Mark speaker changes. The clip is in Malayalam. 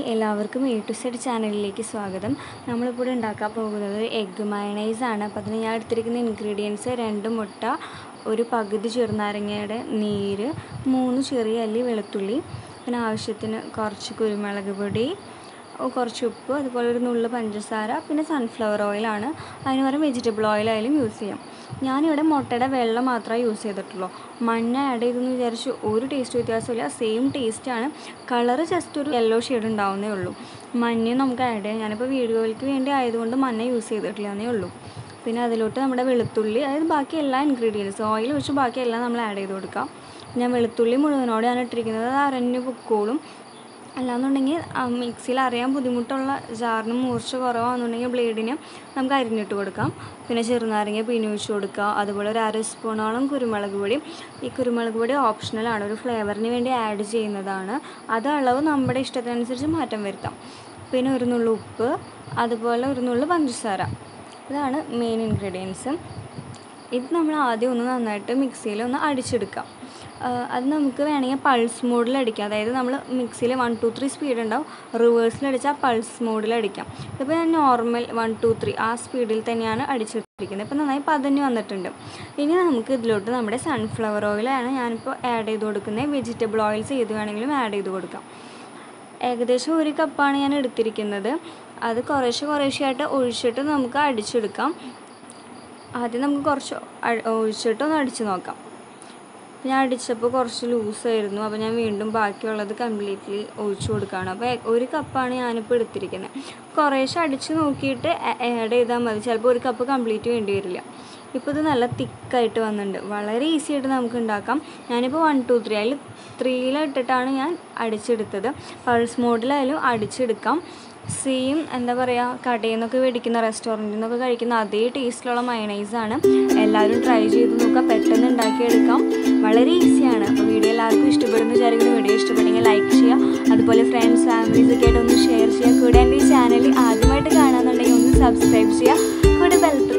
Speaker 1: എല്ലാവർക്കും എ ടു സെഡ് ചാനലിലേക്ക് സ്വാഗതം നമ്മളിപ്പോൾ ഇവിടെ ഉണ്ടാക്കാൻ പോകുന്നത് എഗ്ഗ് മയണൈസ് ആണ് അപ്പോൾ അതിന് ഞാൻ എടുത്തിരിക്കുന്ന ഇൻഗ്രീഡിയൻസ് രണ്ട് മുട്ട ഒരു പകുതി ചെറുനാരങ്ങയുടെ നീര് മൂന്ന് ചെറിയ അല്ലി വെളുത്തുള്ളി പിന്നെ ആവശ്യത്തിന് കുറച്ച് കുരുമുളക് പൊടി കുറച്ച് ഉപ്പ് അതുപോലെ ഒരു നുള്ളു പഞ്ചസാര പിന്നെ സൺഫ്ലവർ ഓയിലാണ് അതിന് പകരം വെജിറ്റബിൾ ഓയിൽ ആയാലും യൂസ് ചെയ്യാം ഞാനിവിടെ മുട്ടയുടെ വെള്ളം മാത്രമേ യൂസ് ചെയ്തിട്ടുള്ളൂ മഞ്ഞ ആഡ് ചെയ്തെന്ന് വിചാരിച്ച് ഒരു ടേസ്റ്റ് വ്യത്യാസമില്ല സെയിം ടേസ്റ്റാണ് കളറ് ജസ്റ്റ് ഒരു യെല്ലോ ഷെയ്ഡ് ഉണ്ടാവുന്നേ ഉള്ളൂ മഞ്ഞ നമുക്ക് ആഡ് ചെയ്യാം ഞാനിപ്പോൾ വീഡിയോയ്ക്ക് വേണ്ടി ആയതുകൊണ്ട് മഞ്ഞ യൂസ് ചെയ്തിട്ടില്ല എന്നേ ഉള്ളൂ പിന്നെ അതിലോട്ട് നമ്മുടെ വെളുത്തുള്ളി അതായത് ബാക്കി എല്ലാ ഇൻഗ്രീഡിയൻസ് ഓയിൽ വെച്ച് ബാക്കി എല്ലാം നമ്മൾ ആഡ് ചെയ്ത് കൊടുക്കാം ഞാൻ വെളുത്തുള്ളി മുഴുവനോടെയാണ് ഇട്ടിരിക്കുന്നത് അത് അരഞ്ഞു പൊക്കോളും അല്ലാന്നുണ്ടെങ്കിൽ മിക്സിയിൽ അറിയാൻ ബുദ്ധിമുട്ടുള്ള ജാറിന് മൂർച്ച കുറവാണെന്നുണ്ടെങ്കിൽ ബ്ലേഡിന് നമുക്ക് അരിഞ്ഞിട്ട് കൊടുക്കാം പിന്നെ ചെറുനാരങ്ങ പിഴിഞ്ഞൊഴിച്ച് കൊടുക്കുക അതുപോലെ ഒരു അര സ്പൂണോളം കുരുമുളക് പൊടി ഈ കുരുമുളക് പൊടി ഓപ്ഷണലാണ് ഒരു ഫ്ലേവറിന് വേണ്ടി ആഡ് ചെയ്യുന്നതാണ് അത് അളവ് നമ്മുടെ ഇഷ്ടത്തിനനുസരിച്ച് മാറ്റം വരുത്താം പിന്നെ ഒരു നുള്ളു ഉപ്പ് അതുപോലെ ഒരു നുള്ളു പഞ്ചസാര ഇതാണ് മെയിൻ ഇൻഗ്രീഡിയൻസ് ഇത് നമ്മൾ ആദ്യം ഒന്ന് നന്നായിട്ട് മിക്സിയിൽ ഒന്ന് അടിച്ചെടുക്കാം അത് നമുക്ക് വേണമെങ്കിൽ പൾസ് മോഡിൽ അടിക്കാം അതായത് നമ്മൾ മിക്സിയിൽ വൺ ടു ത്രീ സ്പീഡ് ഉണ്ടാവും റിവേഴ്സിൽ അടിച്ചാൽ പൾസ് മോഡിൽ അടിക്കാം ഇതിപ്പോൾ ഞാൻ നോർമൽ വൺ ടു ത്രീ ആ സ്പീഡിൽ തന്നെയാണ് അടിച്ചെടുത്തിരിക്കുന്നത് ഇപ്പോൾ നന്നായി പതഞ്ഞ് വന്നിട്ടുണ്ട് ഇനി നമുക്ക് ഇതിലോട്ട് നമ്മുടെ സൺഫ്ലവർ ഓയിലാണ് ഞാനിപ്പോൾ ആഡ് ചെയ്ത് കൊടുക്കുന്നത് വെജിറ്റബിൾ ഓയിൽസ് ഏത് വേണമെങ്കിലും ആഡ് ചെയ്ത് കൊടുക്കാം ഏകദേശം ഒരു കപ്പാണ് ഞാൻ എടുത്തിരിക്കുന്നത് അത് കുറേശ്ശെ കുറേശ്ശെയായിട്ട് ഒഴിച്ചിട്ട് നമുക്ക് അടിച്ചെടുക്കാം ആദ്യം നമുക്ക് കുറച്ച് ഒഴിച്ചിട്ട് ഒന്ന് അടിച്ച് നോക്കാം ഞാൻ അടിച്ചപ്പോൾ കുറച്ച് ലൂസായിരുന്നു അപ്പോൾ ഞാൻ വീണ്ടും ബാക്കിയുള്ളത് കംപ്ലീറ്റ്ലി ഒഴിച്ചു കൊടുക്കുകയാണ് അപ്പോൾ ഒരു കപ്പാണ് ഞാനിപ്പോൾ എടുത്തിരിക്കുന്നത് കുറേശ്ശെ അടിച്ച് നോക്കിയിട്ട് ആഡ് ചെയ്താൽ മതി ചിലപ്പോൾ ഒരു കപ്പ് കംപ്ലീറ്റ് വേണ്ടി വരില്ല ഇപ്പോൾ ഇത് നല്ല തിക്കായിട്ട് വന്നിട്ടുണ്ട് വളരെ ഈസി ആയിട്ട് നമുക്ക് ഉണ്ടാക്കാം ഞാനിപ്പോൾ വൺ ടു ത്രീ അതിൽ ത്രീയിലിട്ടിട്ടാണ് ഞാൻ അടിച്ചെടുത്തത് പൾസ് മോഡിലായാലും അടിച്ചെടുക്കാം സെയിം എന്താ പറയുക കടയിൽ നിന്നൊക്കെ മേടിക്കുന്ന റെസ്റ്റോറൻറ്റിൽ നിന്നൊക്കെ കഴിക്കുന്ന അതേ ടേസ്റ്റിലുള്ള മയണൈസാണ് എല്ലാവരും ട്രൈ ചെയ്ത് നോക്കുക പെട്ടെന്ന് ഉണ്ടാക്കിയെടുക്കാം വളരെ ഈസിയാണ് അപ്പോൾ വീഡിയോ എല്ലാവർക്കും ഇഷ്ടപ്പെടുന്ന വിചാരിക്കുന്ന വീഡിയോ ഇഷ്ടപ്പെടുമെങ്കിൽ ലൈക്ക് ചെയ്യുക അതുപോലെ ഫ്രണ്ട്സ് ഫാമിലീസ് ഒക്കെ ആയിട്ട് ഒന്ന് ഷെയർ ചെയ്യുക കൂടെ എൻ്റെ ഈ ചാനൽ ആദ്യമായിട്ട് കാണാമെന്നുണ്ടെങ്കിൽ ഒന്ന് സബ്സ്ക്രൈബ് ചെയ്യുക കൂടെ ബെൽ